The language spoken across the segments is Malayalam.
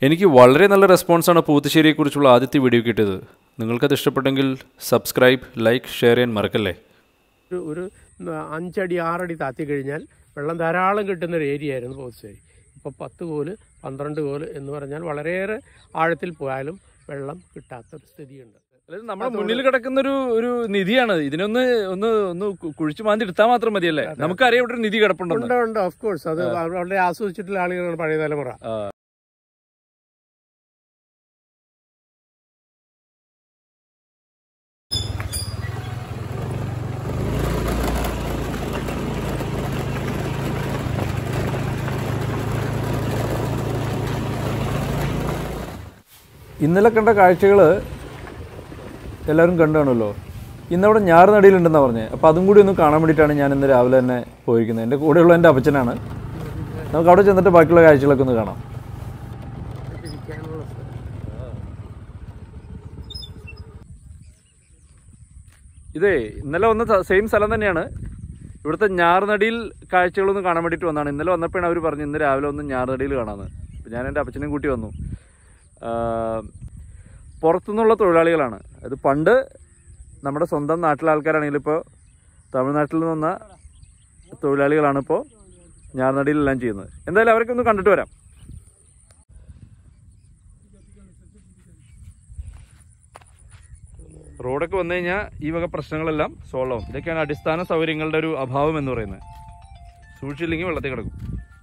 എനിക്ക് വളരെ നല്ല റെസ്പോൺസാണ് പൂത്തുശ്ശേരിയെക്കുറിച്ചുള്ള ആദ്യത്തെ വീഡിയോ കിട്ടിയത് നിങ്ങൾക്കത് ഇഷ്ടപ്പെട്ടെങ്കിൽ സബ്സ്ക്രൈബ് ലൈക്ക് ഷെയർ ചെയ്യാൻ മറക്കല്ലേ ഒരു ഒരു അഞ്ചടി ആറടി താത്തി കഴിഞ്ഞാൽ വെള്ളം ധാരാളം കിട്ടുന്ന ഒരു ഏരിയ ആയിരുന്നു പോത്തുശ്ശേരി ഇപ്പോൾ പത്ത് കോല് പന്ത്രണ്ട് കോല് എന്ന് പറഞ്ഞാൽ വളരെയേറെ ആഴത്തിൽ പോയാലും വെള്ളം കിട്ടാത്തൊരു സ്ഥിതിയുണ്ട് അതായത് നമ്മുടെ മുന്നിൽ കിടക്കുന്ന ഒരു ഒരു നിധിയാണ് ഇതിനൊന്ന് ഒന്ന് ഒന്ന് കു- കുഴിച്ചു മാന്തി എടുത്താൽ മാത്രം മതിയല്ലേ നമുക്കറിയാം ഇവിടെ ഒരു നിധി കിടപ്പുണ്ടെന്ന് ഉണ്ട് ഉണ്ട് ഓഫ് കോഴ്സ് അത് വളരെ ആസ്വദിച്ചിട്ടുള്ള ആളുകളാണ് പഴയ തലമുറ ആ. ഇന്നലെ കണ്ട കാഴ്ചകൾ എല്ലാവരും കണ്ടു കാണുമല്ലോ ഇന്നവിടെ ഞാറുനടിയിലുണ്ടെന്നാണ് പറഞ്ഞത് അപ്പോൾ അതും കൂടി ഒന്ന് കാണാൻ വേണ്ടിയിട്ടാണ് ഞാൻ ഇന്ന് രാവിലെ തന്നെ പോയിരിക്കുന്നത് എൻ്റെ കൂടെയുള്ള എൻ്റെ അപ്പച്ചനാണ് നമുക്ക് അവിടെ ചെന്നിട്ട് ബാക്കിയുള്ള കാഴ്ചകളൊക്കെ ഒന്ന് കാണാം ഇരിക്കാനുള്ള സ്ഥലം. ഇതേ ഇന്നലെ വന്ന സെയിം സ്ഥലം തന്നെയാണ് ഇവിടുത്തെ ഞാറുനടിയിൽ കാഴ്ചകളൊന്ന് കാണാൻ വേണ്ടിയിട്ട് വന്നതാണ് ഇന്നലെ വന്നപ്പോഴാണ് അവർ പറഞ്ഞു ഇന്ന് രാവിലെ ഒന്ന് ഞാറുനടിയിൽ കാണാമെന്ന് അപ്പോൾ ഞാൻ എൻ്റെ അപ്പച്ചനെയും കൂട്ടി വന്നു ആ, പുറത്തുനിന്നുള്ള തൊഴിലാളികളാണ് അത് പണ്ട് നമ്മുടെ സ്വന്തം നാട്ടിലെ ആൾക്കാരാണെങ്കിൽ ഇപ്പോൾ തമിഴ്നാട്ടിൽ നിന്ന് വന്ന തൊഴിലാളികളാണ് ഇപ്പോൾ ഞാറുനടിയിലെല്ലാം ചെയ്യുന്നത് എന്തായാലും അവരൊക്കെ ഒന്ന് കണ്ടിട്ട് വരാം റോഡൊക്കെ വന്നു കഴിഞ്ഞാൽ ഈ വക പ്രശ്നങ്ങളെല്ലാം സോൾവ് ആവും ഇതൊക്കെയാണ് അടിസ്ഥാന സൗകര്യങ്ങളുടെ ഒരു അഭാവം എന്ന് പറയുന്നത് സൂക്ഷിച്ചില്ലെങ്കിൽ വെള്ളത്തിൽ കിടക്കും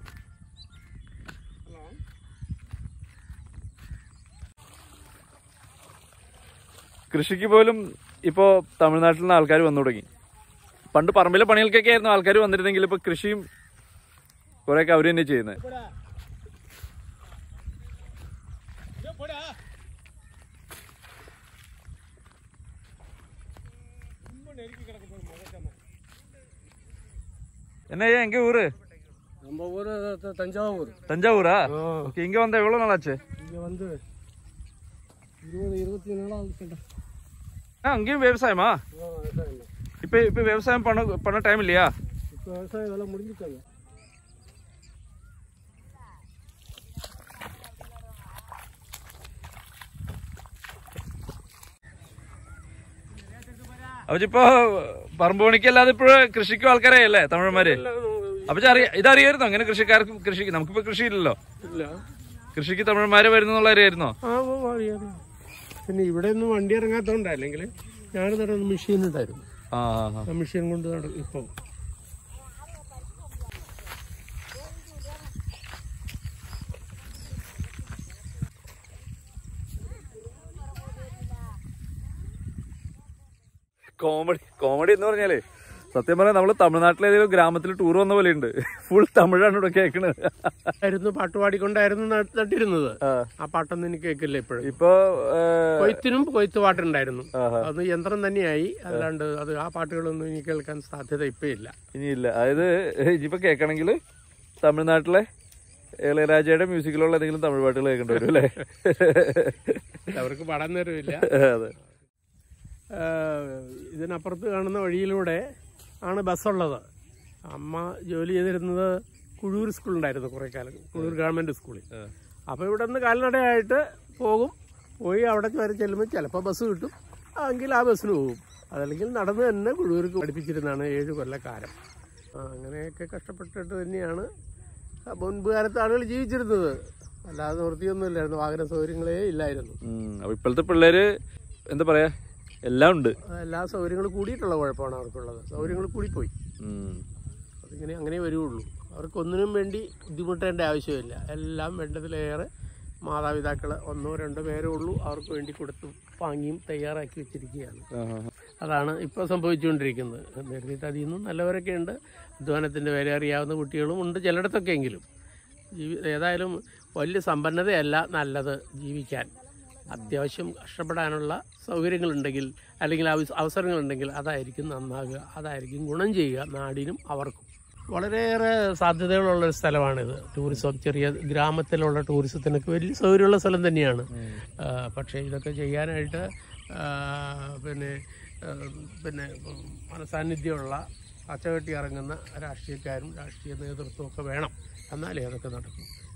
കൃഷിക്ക് പോലും ഇപ്പോൾ തമിഴ്നാട്ടിൽ നിന്ന് ആൾക്കാർ വന്നു തുടങ്ങി പണ്ട് പറമ്പിലെ പണികൾക്കൊക്കെ ആയിരുന്നു ആൾക്കാർ വന്നിരുന്നെങ്കിൽ ഇപ്പോൾ കൃഷിയും കുറേയൊക്കെ അവർ തന്നെ ചെയ്യുന്നത് என்ன ஐயா எங்க ஊரு நம்ம ஊர் தஞ்சாவூர் தஞ்சாவூரா ஓகே இங்க வந்தா எவ்வளவு நாள் ஆச்சு இங்கே வந்து இருபது இருபத்தி நாளாக ஆ அங்கேயும் விவசாயமா இப்ப இப்ப விவசாயம் பண்ண பண்ண டைம் இல்லையா இப்போ விவசாயம் இதெல்லாம் முடிஞ்சுட்டாங்க അവരിപ്പോ പറമ്പ് പണിക്കല്ലാതെ ഇപ്പോഴും കൃഷിക്കും ആൾക്കാരായല്ലേ തമിഴന്മാര് അപ്പൊ അറിയ ഇതറിയായിരുന്നോ അങ്ങനെ കൃഷിക്കാർക്കും കൃഷിക്ക് നമുക്കിപ്പോ കൃഷിയില്ലല്ലോ ഇല്ല കൃഷിക്ക് തമിഴന്മാര് വരുന്നുള്ള അറിയായിരുന്നോ ആ ഓ, അറിയാം പിന്നെ ഇവിടെ ഒന്നും വണ്ടി ഇറങ്ങാത്തതുകൊണ്ട് അല്ലെങ്കിൽ ഞാൻ നടന്ന മെഷീൻ ഉണ്ടായിരുന്നു ആ ആ, ആ. ആ മെഷീൻ കൊണ്ട് നട- ഇപ്പം കോമഡി കോമഡി എന്ന് പറഞ്ഞാലേ സത്യം പറഞ്ഞാൽ നമ്മള് തമിഴ്നാട്ടിലെ ഏതെങ്കിലും ഗ്രാമത്തിൽ ടൂർ വന്ന പോലെ ഉണ്ട് ഫുൾ തമിഴാണ് ഇവിടെ കേൾക്കണത് ആയിരുന്നു പാട്ട് പാടിക്കൊണ്ടായിരുന്നു നട്ട് നട്ടിരുന്നത് ആ പാട്ടൊന്നും എനിക്ക് കേൾക്കില്ല ഇപ്പോഴും ഇപ്പൊ കൊയ്ത്തിനും കൊയ്ത്ത് പാട്ടുണ്ടായിരുന്നു ആഹാ. അത് യന്ത്രം തന്നെയായി അല്ലാണ്ട് അത് ആ പാട്ടുകളൊന്നും എനിക്ക് കേൾക്കാൻ സാധ്യത ഇപ്പൊ ഇല്ല ഇനിയില്ല അതായത് ഇനിയിപ്പോ കേൾക്കണമെങ്കിൽ തമിഴ്നാട്ടിലെ ഇളയരാജയുടെ മ്യൂസിക്കിലുള്ള ഏതെങ്കിലും തമിഴ് പാട്ടുകൾ കേൾക്കേണ്ടി വരും അല്ലേ അവർക്ക് പാടാൻ നേരമില്ല അതെ ഏഹ് ഇതിനപ്പുറത്ത് കാണുന്ന വഴിയിലൂടെ ആണ് ബസ്സുള്ളത് അമ്മ ജോലി ചെയ്തിരുന്നത് കുഴൂർ സ്കൂളുണ്ടായിരുന്നു കുറേ കാലം കുഴൂർ ഗവൺമെന്റ് സ്കൂളിൽ അപ്പോൾ ഇവിടെ നിന്ന് കാൽനടയായിട്ട് പോകും പോയി അവിടെ വരെ ചെല്ലുമ്പോൾ ചിലപ്പോൾ ബസ് കിട്ടും എങ്കിൽ ആ ബസ്സിന് പോകും അതല്ലെങ്കിൽ നടന്ന് തന്നെ കുഴൂർക്ക് പഠിപ്പിച്ചിരുന്നതാണ് ഏഴ് കൊല്ലക്കാലം ആ, അങ്ങനെയൊക്കെ കഷ്ടപ്പെട്ടിട്ട് തന്നെയാണ് മുൻപ് കാലത്ത് ആളുകൾ ജീവിച്ചിരുന്നത് അല്ലാതെ വൃത്തിയൊന്നും ഇല്ലായിരുന്നു വാഹന സൗകര്യങ്ങളേ ഇല്ലായിരുന്നു ഉം, അപ്പൊ ഇപ്പോഴത്തെ പിള്ളേര് എന്താ പറയാ എല്ലാം ഉണ്ട് എല്ലാ സൗകര്യങ്ങളും കൂടിയിട്ടുള്ള കുഴപ്പമാണ് അവർക്കുള്ളത് സൗകര്യങ്ങൾ കൂടിപ്പോയി ഉം. അതിങ്ങനെ അങ്ങനെ വരുള്ളൂ അവർക്കൊന്നിനും വേണ്ടി ബുദ്ധിമുട്ടേണ്ട ആവശ്യമില്ല എല്ലാം വേണ്ടതിലേറെ മാതാപിതാക്കൾ ഒന്നോ രണ്ടോ പേരേ ഉള്ളൂ അവർക്ക് വേണ്ടി കൊടുത്തു വാങ്ങിയും തയ്യാറാക്കി വെച്ചിരിക്കുകയാണ് ആഹാ. അതാണ് ഇപ്പോൾ സംഭവിച്ചുകൊണ്ടിരിക്കുന്നത് നേരിട്ട് അതിൽ നിന്നും നല്ലവരൊക്കെ ഉണ്ട് അധ്വാനത്തിൻ്റെ വില അറിയാവുന്ന കുട്ടികളും ഉണ്ട് ചിലയിടത്തൊക്കെ എങ്കിലും ജീവി ഏതായാലും വലിയ സമ്പന്നതയല്ല നല്ലത് ജീവിക്കാൻ അത്യാവശ്യം കഷ്ടപ്പെടാനുള്ള സൗകര്യങ്ങളുണ്ടെങ്കിൽ അല്ലെങ്കിൽ അവസ- അവസരങ്ങളുണ്ടെങ്കിൽ അതായിരിക്കും നന്നാകുക അതായിരിക്കും ഗുണം ചെയ്യുക നാടിനും അവർക്കും വളരെയേറെ സാധ്യതകളുള്ള ഒരു സ്ഥലമാണിത് ടൂറിസം ചെറിയ ഗ്രാമത്തിലുള്ള ടൂറിസത്തിനൊക്കെ വലിയ സൗകര്യമുള്ള സ്ഥലം തന്നെയാണ് ആ, പക്ഷേ ഇതൊക്കെ ചെയ്യാനായിട്ട് ആ, പിന്നെ ആ, പിന്നെ മനസാന്നിധ്യമുള്ള പച്ചകെട്ടി ഇറങ്ങുന്ന രാഷ്ട്രീയക്കാരും രാഷ്ട്രീയ നേതൃത്വവും ഒക്കെ വേണം എന്നാലേ അതൊക്കെ നടക്കും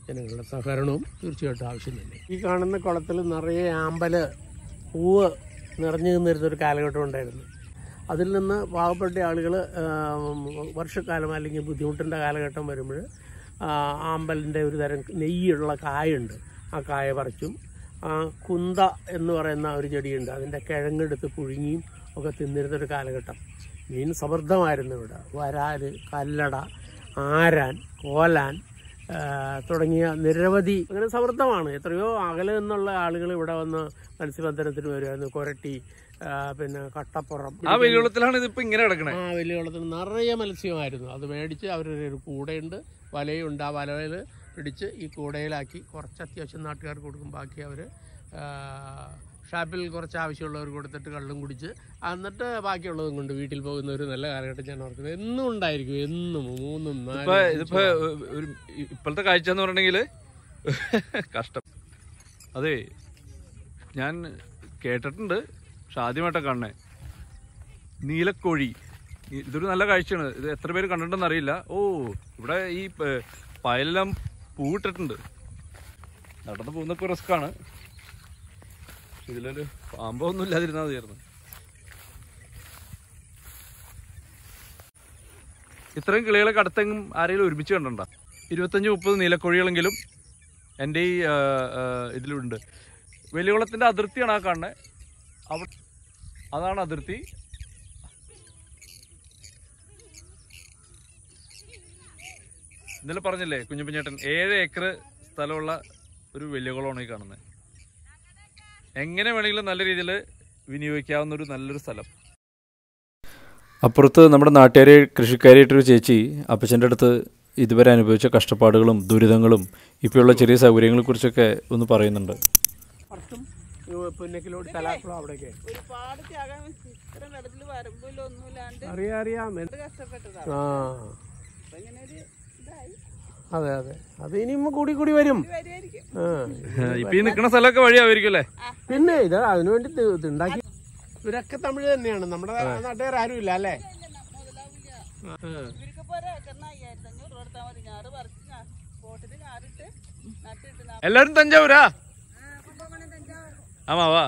ജനങ്ങളുടെ സഹകരണവും തീർച്ചയായിട്ടും ആവശ്യം തന്നെ ഈ കാണുന്ന കുളത്തിൽ നിറയെ ആമ്പല് പൂവ് നിറഞ്ഞു നിന്നിരുന്നൊരു കാലഘട്ടം ഉണ്ടായിരുന്നു അതിൽ നിന്ന് പാവപ്പെട്ട ആളുകൾ വർഷക്കാലം അല്ലെങ്കിൽ ബുദ്ധിമുട്ടിൻ്റെ കാലഘട്ടം വരുമ്പോൾ ആമ്പലിൻ്റെ ഒരു തരം നെയ്യുള്ള കായുണ്ട് ആ കായ പറിച്ചും ആ കുന്ത എന്ന് പറയുന്ന ഒരു ചെടിയുണ്ട് അതിൻ്റെ കിഴങ്ങെടുത്ത് പുഴുങ്ങിയും ഒക്കെ തിന്നിരുന്നൊരു കാലഘട്ടം മീൻ സമൃദ്ധമായിരുന്നു ഇവിടെ വരാല് കല്ലട ആരാൻ കോലാൻ ആ, തുടങ്ങിയ നിരവധി അങ്ങനെ സമൃദ്ധമാണ് എത്രയോ അകലെ നിന്നുള്ള ആളുകൾ ഇവിടെ വന്ന് മത്സ്യബന്ധനത്തിന് വരുമായിരുന്നു കൊരട്ടി ആ, പിന്നെ കട്ടപ്പുറം ആ വെല്ലുവിളത്തിലാണ് ഇതിപ്പോ ഇങ്ങനെ കിടക്കണേ ആ വലിയ വെള്ളത്തിൽ നിറയെ മത്സ്യമായിരുന്നു അത് മേടിച്ച് അവരൊരു ഒരു കൂടയുണ്ട് വലയുണ്ട് ആ വലയിൽ പിടിച്ച് ഈ കൂടയിലാക്കി കുറച്ച് അത്യാവശ്യം നാട്ടുകാർക്ക് കൊടുക്കും ബാക്കി അവർ ഷാപ്പിൽ കുറച്ച് ആവശ്യമുള്ളവർ കൊടുത്തിട്ട് കള്ളും കുടിച്ച് എന്നിട്ട് ബാക്കിയുള്ളതും കൊണ്ട് വീട്ടിൽ പോകുന്ന ഒരു നല്ല കാലഘട്ടം ഞാൻ ഓർക്കുന്നത് എന്നും ഉണ്ടായിരിക്കും എന്നും മൂന്നും ഇപ്പൊ നാലും ഇതിപ്പോ ഒരു ഇപ്പോഴത്തെ കാഴ്ച എന്ന് പറഞ്ഞിട്ടുണ്ടെങ്കിൽ കഷ്ടം അതെ ഞാൻ കേട്ടിട്ടുണ്ട് പക്ഷെ ആദ്യമായിട്ടാ കാണണേ നീലക്കോഴി ഇ- ഇതൊരു നല്ല കാഴ്ചയാണ് ഇത് എത്ര പേര് കണ്ടിട്ടുണ്ടെന്ന് അറിയില്ല ഓ ഇവിടെ ഈ പ- പായലെല്ലാം പൂവിട്ടിട്ടുണ്ട് നടന്നു പോകുന്നൊക്കെ റിസ്ക് ആണ് ഇതിലൊരു പാമ്പൊന്നും ഇല്ലാതിരുന്നാൽ മതിയായിരുന്നു ഇത്രയും കിളികളൊക്കെ അടുത്തെങ്കിലും ആരെങ്കിലും ഒരുമിച്ച് കണ്ടണ്ട ഇരുപത്തഞ്ച് മുപ്പത് നീലക്കോഴികളെങ്കിലും എൻ്റെ ഈ ആ, ആ, ഇതിലുണ്ട് വെല്ലുവിളത്തിൻ്റെ അതിർത്തിയാണ് ആ കാണുന്നത് അവ അതാണ് അതിർത്തി ഇന്നലെ പറഞ്ഞില്ലേ കുഞ്ഞുപ്പഞ്ഞേട്ടൻ ഏഴ് ഏക്കർ സ്ഥലമുള്ള ഒരു വെല്ലുകുളമാണ് ഈ കാണുന്നത് എങ്ങനെ വേണമെങ്കിലും നല്ല രീതിയിൽ വിനിയോഗിക്കാവുന്ന ഒരു നല്ലൊരു സ്ഥലം അപ്പുറത്ത് നമ്മുടെ നാട്ടുകാരെ കൃഷിക്കാരായിട്ടൊരു ചേച്ചി അപ്പച്ചൻ്റെ അടുത്ത് ഇതുവരെ അനുഭവിച്ച കഷ്ടപ്പാടുകളും ദുരിതങ്ങളും ഇപ്പോഴുള്ള ചെറിയ സൗകര്യങ്ങളെക്കുറിച്ചൊക്കെ ഒന്ന് പറയുന്നുണ്ട് പുറത്തും പുന്നക്കിലോട്ട് തലാക്കുളം അവിടെയൊക്കെ ഒരുപാട് ത്യാഗം ഇത്ര വെള്ളത്തിൽ വരമ്പില്ല ഒന്നുമില്ലാണ്ട് അറിയാം അറിയാം ഇത് കഷ്ടപ്പെട്ടതാണ് ആ അപ്പൊ ഇങ്ങനെ ഒരു ഇതായി അതെ അതെ അത് ഇനിയും കൂടി കൂടി വരും ഇത് വരുമായിരിക്കും ആ ഇപ്പൊ ഈ നിൽക്കുന്ന സ്ഥലമൊക്കെ വഴിയായിരിക്കും അല്ലേ പിന്നെ ഇത് അതിനുവേണ്ടി ഇത് ഇത് ഉണ്ടാക്കി ഇവരൊക്കെ തമിഴ് തന്നെയാണ് നമ്മുടെ നാട്ടുകാർ ആരും ഇല്ല അല്ലേ മുതലാവില്ല ആ. ഇവർക്ക് ഇപ്പൊ ഒരു ഏക്കറിന് അയ്യായിരത്തി അഞ്ഞൂറ് രൂപ കൊടുത്താൽ മതി ഞാറ് പറിച്ച് ഞാ- ബോട്ടിൽ ഞാറിട്ട് നട്ടിട്ട് നാ- എല്ലാരും തഞ്ചാവൂരാ ആ, കുമ്പകോണം തഞ്ചാവൂർ. ആമാ വാ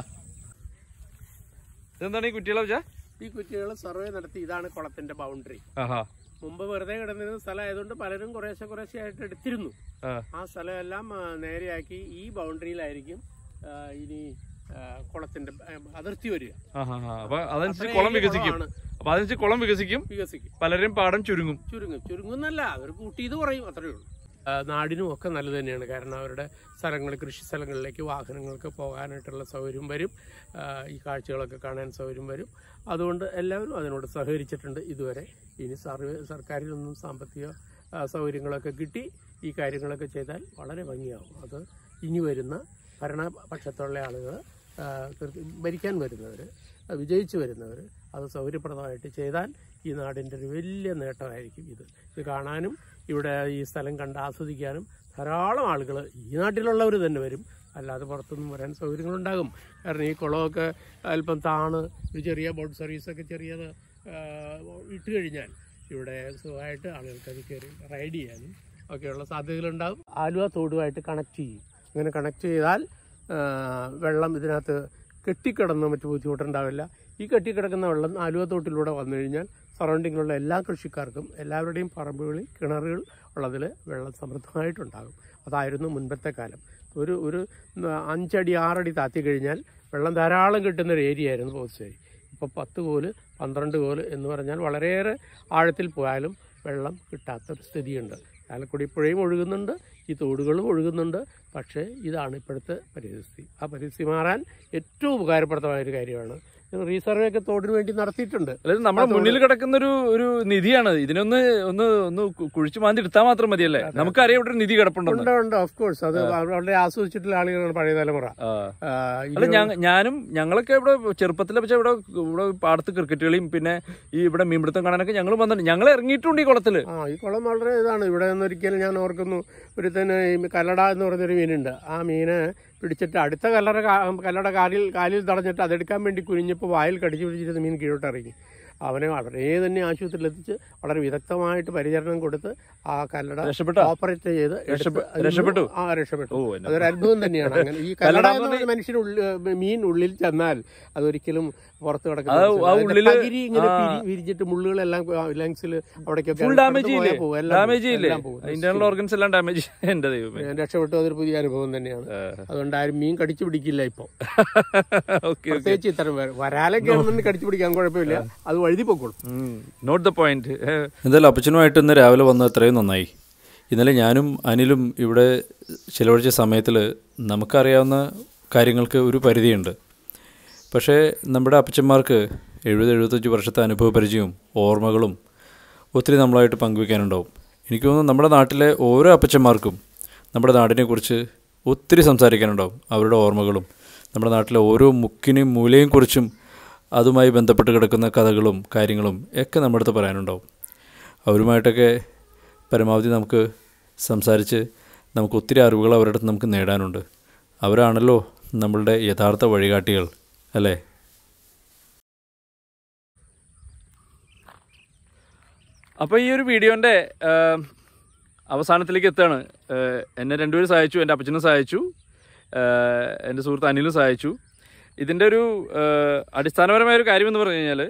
ഇതെന്താണ് ഈ കുട്ടികളെ വെച്ചാ ഈ കുറ്റികൾ സർവേ നടത്തി ഇതാണ് കുളത്തിന്റെ ബൗണ്ടറി ആഹാ മുമ്പ് വെറുതെ കിടന്നിരുന്ന സ്ഥലമായതുകൊണ്ട് പലരും കുറേശ്ശെ കുറേശ്ശെ ആയിട്ട് എടുത്തിരുന്നു ആ. ആ സ്ഥലമെല്ലാം ആ, നേരെയാക്കി ഈ ബൗണ്ടറിയിലായിരിക്കും ആ, ഇനി ആ, കുളത്തിന്റെ ആ, അതിർത്തി വരിക ആഹാ ആ. അപ്പൊ അതനുസരിച്ച് കുളം വികസിക്കും കുളമാണ്. അപ്പൊ അതനുസരിച്ച് കുളം വികസിക്കും വികസിക്കും പലരും പാടം ചുരുങ്ങും ചുരുങ്ങും ചുരുങ്ങുന്നല്ല അവർ കൂട്ടിയത് കുറയും അത്രയേ ഉള്ളൂ ആ, നാടിനും ഒക്കെ നല്ലത് തന്നെയാണ് കാരണം അവരുടെ സ്ഥലങ്ങൾ കൃഷി സ്ഥലങ്ങളിലേക്ക് വാഹനങ്ങൾക്ക് പോകാനായിട്ടുള്ള സൗകര്യം വരും ആ, ഈ കാഴ്ചകളൊക്കെ കാണാൻ സൗകര്യം വരും അതുകൊണ്ട് എല്ലാവരും അതിനോട് സഹകരിച്ചിട്ടുണ്ട് ഇതുവരെ ഇനി സർവേ സർക്കാരിൽ നിന്നും സാമ്പത്തിക ആ, സൗകര്യങ്ങളൊക്കെ കിട്ടി ഈ കാര്യങ്ങളൊക്കെ ചെയ്താൽ വളരെ ഭംഗിയാവും അത് ഇനി വരുന്ന ഭരണപക്ഷത്തുള്ള ആളുകൾ ഭരിക്കാൻ വരുന്നവർ വിജയിച്ചു വരുന്നവർ അത് സൗകര്യപ്രദമായിട്ട് ചെയ്താൽ ഈ നാടിൻ്റെ ഒരു വലിയ നേട്ടമായിരിക്കും ഇത് ഇത് കാണാനും ഇവിടെ ഈ സ്ഥലം കണ്ട് ആസ്വദിക്കാനും ധാരാളം ആളുകൾ ഈ നാട്ടിലുള്ളവർ തന്നെ വരും അല്ലാതെ പുറത്തുനിന്നും വരാൻ സൗകര്യങ്ങളുണ്ടാകും കാരണം ഈ കുളമൊക്കെ അല്പം താണ് ഒരു ചെറിയ ബോട്ട് സർവീസൊക്കെ ചെറിയത് ആ, ഇട്ട് കഴിഞ്ഞാൽ ഇവിടെ സുഖമായിട്ട് ആളുകൾക്ക് അത് കയറി റൈഡ് ചെയ്യാനും ഒക്കെയുള്ള സാധ്യതകളുണ്ടാകും ആലുവ തോടുമായിട്ട് കണക്ട് ചെയ്യും ഇങ്ങനെ കണക്ട് ചെയ്താൽ ആ, വെള്ളം ഇതിനകത്ത് കെട്ടിക്കിടന്ന് മറ്റു ബുദ്ധിമുട്ടുണ്ടാവില്ല ഈ കെട്ടിക്കിടക്കുന്ന വെള്ളം ആലുവ തോട്ടിലൂടെ വന്നു കഴിഞ്ഞാൽ സറൗണ്ടിങ്ങിലുള്ള എല്ലാ കൃഷിക്കാർക്കും എല്ലാവരുടെയും പറമ്പുകളിൽ കിണറുകൾ ഉള്ളതിൽ വെള്ളം സമൃദ്ധമായിട്ടുണ്ടാകും അതായിരുന്നു മുൻപത്തെ കാലം ഒരു ഒരു അഞ്ചടി ആറടി താത്തി കഴിഞ്ഞാൽ വെള്ളം ധാരാളം കിട്ടുന്ന ഒരു ഏരിയ ആയിരുന്നു പോത്തുശ്ശേരി ഇപ്പോൾ പത്ത് കോല് പന്ത്രണ്ട് കോല് എന്ന് പറഞ്ഞാൽ വളരെയേറെ ആഴത്തിൽ പോയാലും വെള്ളം കിട്ടാത്തൊരു സ്ഥിതിയുണ്ട് ചാലക്കുടി പുഴയും ഒഴുകുന്നുണ്ട് ഈ തോടുകളും ഒഴുകുന്നുണ്ട് പക്ഷേ ഇതാണ് ഇപ്പോഴത്തെ പരിസ്ഥിതി ആ പരിസ്ഥിതി മാറാൻ ഏറ്റവും ഉപകാരപ്രദമായ ഒരു കാര്യമാണ് റീസർവേ ഒക്കെ തോടിന് വേണ്ടി നടത്തിയിട്ടുണ്ട് അതായത് നമ്മുടെ മുന്നിൽ കിടക്കുന്ന ഒരു ഒരു നിധിയാണ് ഇതിനൊന്ന് ഒന്ന് ഒന്ന് കു- കുഴിച്ചു മാന്തി എടുത്താൽ മാത്രം മതിയല്ലേ നമുക്കറിയാം ഇവിടെ ഒരു നിധി കിടപ്പുണ്ടെന്ന് ഉണ്ട് ഉണ്ട് ഓഫ് കോഴ്സ് അത് വളരെ ആസ്വദിച്ചിട്ടുള്ള ആളുകളാണ് പഴയ തലമുറ ആ. ആ, അല്ല ഇനി ഞാൻ ഞാനും ഞങ്ങളൊക്കെ ഇവിടെ ചെറുപ്പത്തിലെ പക്ഷേ ഇവിടെ ഇവിടെ പാടത്ത് ക്രിക്കറ്റ് കളിയും പിന്നെ ഈ ഇവിടെ മീൻപിടുത്തം കാണാനൊക്കെ ഞങ്ങൾ വന്നിട്ടുണ്ട് ഞങ്ങൾ ഇറങ്ങിയിട്ടുണ്ട് ഈ കുളത്തില് ആ ഈ കുളം വളരെ ഇതാണ് ഇവിടെ നിന്നൊരിക്കലും ഞാൻ ഓർക്കുന്നു ഒരു തന്നെ ഈ കല്ലട എന്ന് പറഞ്ഞൊരു മീനുണ്ട് ആ മീന് പിടിച്ചിട്ട് അടുത്ത കല്ലറ കാ- കല്ലട കാലിൽ കാലിൽ തടഞ്ഞിട്ട് അതെടുക്കാൻ വേണ്ടി കുനിഞ്ഞപ്പോൾ വായിൽ കടിച്ചു പിടിച്ചിട്ട് മീൻ കീഴോട്ട് ഇറങ്ങി അവനെ വളരെ തന്നെ ആശുപത്രിയിൽ എത്തിച്ച് വളരെ വിദഗ്ധമായിട്ട് പരിചരണം കൊടുത്ത് ആ കല്ലട രക്ഷപ്പെട്ടോ? ഓപ്പറേറ്റ് ചെയ്ത് എടുത്ത് രക്ഷപ്പെ- അതിൽ നിന്ന് രക്ഷപ്പെട്ടു? ആ രക്ഷപ്പെട്ടു ഓ എന്നെ അതൊരു അത്ഭുതം തന്നെയാണ് അങ്ങനെ ഈ കല്ലട കല്ലട എന്ന് എന്ന് പറഞ്ഞ മനുഷ്യന് ഉള്ളിൽ മീൻ ഉള്ളിൽ ചെന്നാൽ അതൊരിക്കലും പുറത്ത് അത് ആ കിടക്കുന്ന ഉള്ളില് പകിരി ഇങ്ങനെ ആ. പിരി- വിരിഞ്ഞിട്ട് മുള്ളുകളെല്ലാം ലങ്സിൽ അവിടേക്കൊക്കെ ഫുൾ ഡാമേജ് അടുത്ത് ചെയ്യില്ലേ പോയാൽ പോകും, എല്ലാം ഡാമേജ് പോകും, ചെയ്യില്ലേ എല്ലാം പോകും. ഇന്റേണൽ ഓർഗൻസ് എല്ലാം ഡാമേജ് എന്റെ ദൈവമേ ഞാൻ രക്ഷപ്പെട്ടു അതൊരു പുതിയ അനുഭവം തന്നെയാണ് അതുകൊണ്ട് ആരും മീൻ കടിച്ചു പിടിക്കില്ല ഇപ്പൊ ഓക്കെ ഓക്കെ പ്രത്യേകിച്ച് ഇത്തരം വ- വരാലൊക്കെ ആണെന്നുണ്ടെങ്കിൽ കടിച്ചു പിടിക്കാൻ കുഴപ്പമില്ല അത് വഴുതി പൊക്കോളും നോട്ട് ദ പോയിന്റ് എന്തായാലും അപ്പച്ചനുമായിട്ട് ഇന്ന് രാവിലെ വന്നത് അത്രയും നന്നായി ഇന്നലെ ഞാനും അനിലും ഇവിടെ ചിലവഴിച്ച സമയത്തിൽ നമുക്കറിയാവുന്ന കാര്യങ്ങൾക്ക് ഒരു പരിധിയുണ്ട് പക്ഷേ നമ്മുടെ അപ്പച്ചന്മാർക്ക് എഴുപത് എഴുപത്തഞ്ച് വർഷത്തെ അനുഭവ പരിചയവും ഓർമ്മകളും ഒത്തിരി നമ്മളായിട്ട് പങ്കുവെക്കാനുണ്ടാവും എനിക്ക് തോന്നുന്നു നമ്മുടെ നാട്ടിലെ ഓരോ അപ്പച്ചന്മാർക്കും നമ്മുടെ നാടിനെക്കുറിച്ച് ഒത്തിരി സംസാരിക്കാനുണ്ടാവും അവരുടെ ഓർമ്മകളും നമ്മുടെ നാട്ടിലെ ഓരോ മുക്കിനെയും മൂലയും കുറിച്ചും അതുമായി ബന്ധപ്പെട്ട് കിടക്കുന്ന കഥകളും കാര്യങ്ങളും ഒക്കെ നമ്മുടെ അടുത്ത് പറയാനുണ്ടാവും അവരുമായിട്ടൊക്കെ പരമാവധി നമുക്ക് സംസാരിച്ച് നമുക്ക് ഒത്തിരി അറിവുകൾ അവരുടെ അടുത്ത് നമുക്ക് നേടാനുണ്ട് അവരാണല്ലോ നമ്മളുടെ യഥാർത്ഥ വഴികാട്ടികൾ അല്ലേ അപ്പോൾ ഈ ഒരു വീഡിയോൻ്റെ അവസാനത്തിലേക്ക് എത്തുകയാണ് ഏഹ് എന്നെ രണ്ടുപേരും സഹായിച്ചു എൻ്റെ അപ്പച്ചനും സഹായിച്ചു ഏഹ് എൻ്റെ സുഹൃത്ത് അനിലും സഹായിച്ചു ഇതിൻ്റെ ഒരു ഏഹ് അടിസ്ഥാനപരമായ ഒരു കാര്യം എന്ന് പറഞ്ഞു കഴിഞ്ഞാൽ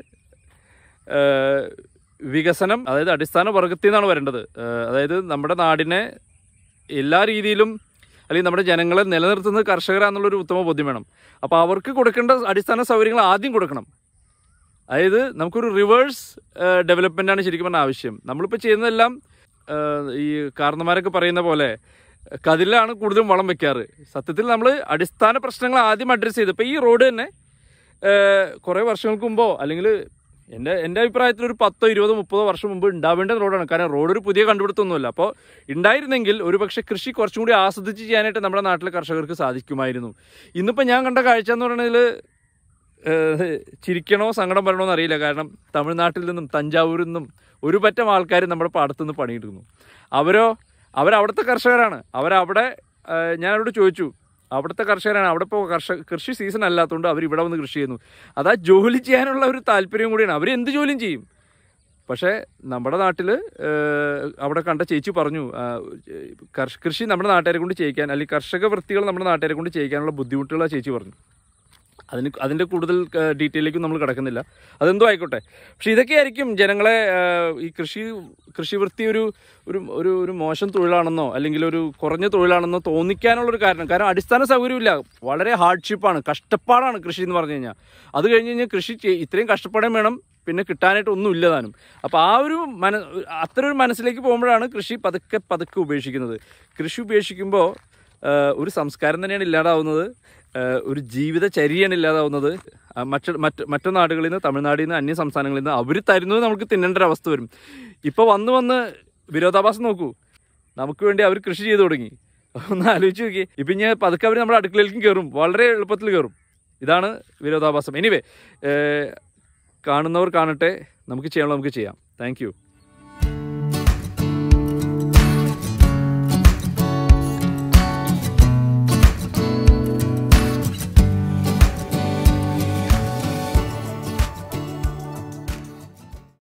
ഏഹ് വികസനം അതായത് അടിസ്ഥാന വർഗത്തിൽ നിന്നാണ് വരേണ്ടത് ഏഹ് അതായത് നമ്മുടെ നാടിനെ എല്ലാ രീതിയിലും അല്ലെങ്കിൽ നമ്മുടെ ജനങ്ങളെ നിലനിർത്തുന്നത് കർഷകരാന്നുള്ളൊരു ഉത്തമ ബോധ്യം വേണം അപ്പോൾ അവർക്ക് കൊടുക്കേണ്ട അടിസ്ഥാന സൗകര്യങ്ങൾ ആദ്യം കൊടുക്കണം അതായത് നമുക്കൊരു റിവേഴ്സ് ഡെവലപ്മെൻ്റ് ആണ് ശരിക്കും പറഞ്ഞാൽ ആവശ്യം നമ്മളിപ്പോൾ ചെയ്യുന്നതെല്ലാം ഏഹ്, ഈ കാരണന്മാരൊക്കെ പറയുന്ന പോലെ കതിലാണ് കൂടുതലും വളം വെക്കാറ് സത്യത്തിൽ നമ്മൾ അടിസ്ഥാന പ്രശ്നങ്ങൾ ആദ്യം അഡ്രസ്സ് ചെയ്ത് ഇപ്പോൾ ഈ റോഡ് തന്നെ ഏഹ്, കുറേ വർഷങ്ങൾക്ക് മുമ്പോ അല്ലെങ്കിൽ എൻ്റെ എൻ്റെ അഭിപ്രായത്തിൽ ഒരു പത്തോ ഇരുപതോ മുപ്പതോ വർഷം മുമ്പ് ഉണ്ടാവേണ്ട റോഡാണ് കാരണം റോഡ് ഒരു പുതിയ കണ്ടുപിടുത്തമൊന്നുമല്ല അപ്പോൾ ഉണ്ടായിരുന്നെങ്കിൽ ഒരു പക്ഷേ കൃഷി കുറച്ചും കൂടി ആസ്വദിച്ച് ചെയ്യാനായിട്ട് നമ്മുടെ നാട്ടിലെ കർഷകർക്ക് സാധിക്കുമായിരുന്നു ഇന്നിപ്പോൾ ഞാൻ കണ്ട കാഴ്ച എന്ന് പറയുന്നതിൽ ഏഹ് ചിരിക്കണോ സങ്കടം വരണോ എന്നറിയില്ല കാരണം തമിഴ്നാട്ടിൽ നിന്നും തഞ്ചാവൂരിൽ നിന്നും ഒരു പറ്റം ആൾക്കാർ നമ്മുടെ പാടത്തു നിന്ന് പണിയെടുക്കുന്നു അവരോ അവരവിടുത്തെ കർഷകരാണ് അവരവിടെ ഏഹ് ഞാൻ അവരോട് ചോദിച്ചു അവിടുത്തെ കർഷകരാണ് അവിടെ ഇപ്പോൾ കർഷക കൃഷി സീസൺ അല്ലാത്തതുകൊണ്ട് അവർ ഇവിടെ വന്ന് കൃഷി ചെയ്യുന്നു അതാ ജോലി ചെയ്യാനുള്ള ഒരു താല്പര്യം കൂടിയാണ് അവർ എന്ത് ജോലിയും ചെയ്യും പക്ഷേ നമ്മുടെ നാട്ടിൽ അവിടെ കണ്ട ചേച്ചി പറഞ്ഞു ആ, കർഷ കൃഷി നമ്മുടെ നാട്ടുകാരെ കൊണ്ട് ചെയ്യിക്കാൻ അല്ലെങ്കിൽ കർഷക വൃത്തികൾ നമ്മുടെ നാട്ടുകാരെ കൊണ്ട് ചെയ്യിക്കാനുള്ള ബുദ്ധിമുട്ടുകൾ ആ ചേച്ചി പറഞ്ഞു അതിന് അതിൻ്റെ കൂടുതൽ ഡീറ്റെയിലേക്ക് നമ്മൾ കിടക്കുന്നില്ല അതെന്തോ ആയിക്കോട്ടെ പക്ഷെ ഇതൊക്കെയായിരിക്കും ജനങ്ങളെ ആ, ഈ കൃഷി കൃഷിവൃത്തി ഒരു ഒരു ഒരു ഒരു മോശം തൊഴിലാണെന്നോ അല്ലെങ്കിൽ ഒരു കുറഞ്ഞ തൊഴിലാണെന്നോ തോന്നിക്കാനുള്ളൊരു കാരണം കാരണം അടിസ്ഥാന സൗകര്യമില്ല വളരെ ഹാർഡ്ഷിപ്പാണ് കഷ്ടപ്പാടാണ് കൃഷി എന്ന് പറഞ്ഞു കഴിഞ്ഞാൽ അത് കഴിഞ്ഞ് കഴിഞ്ഞാൽ കൃഷി ചെയ്- ഇത്രയും കഷ്ടപ്പാടേം വേണം പിന്നെ കിട്ടാനായിട്ട് ഒന്നും ഇല്ല താനും അപ്പോൾ ആ ഒരു മന അത്തരം ഒരു മനസ്സിലേക്ക് പോകുമ്പോഴാണ് കൃഷി പതുക്കെ പതുക്കെ ഉപേക്ഷിക്കുന്നത് കൃഷി ഉപേക്ഷിക്കുമ്പോൾ ഒരു സംസ്കാരം തന്നെയാണ് ഇല്ലാതാവുന്നത് ഏഹ് ഒരു ജീവിതചര്യയാണ് ഇല്ലാതാവുന്നത് ആ മറ്റ് മറ്റ് മറ്റു നാടുകളിൽ നിന്ന് തമിഴ്നാട്ടിൽ നിന്ന് അന്യ സംസ്ഥാനങ്ങളിൽ നിന്ന് അവർ തരുന്നത് നമുക്ക് തിന്നേണ്ട ഒരു അവസ്ഥ വരും ഇപ്പോൾ വന്ന് വന്ന് വിരോധാഭാസം നോക്കൂ നമുക്ക് വേണ്ടി അവർ കൃഷി ചെയ്തു തുടങ്ങി ഒന്ന് ആലോചിച്ച് നോക്കി ഇപ്പം ഇനി പതുക്കെ അവർ നമ്മുടെ അടുക്കളയിലേക്കും കയറും വളരെ എളുപ്പത്തിൽ കയറും ഇതാണ് വിരോധാഭാസം എനിവേ കാണുന്നവർ കാണട്ടെ നമുക്ക് ചെയ്യാനുള്ള നമുക്ക് ചെയ്യാം താങ്ക്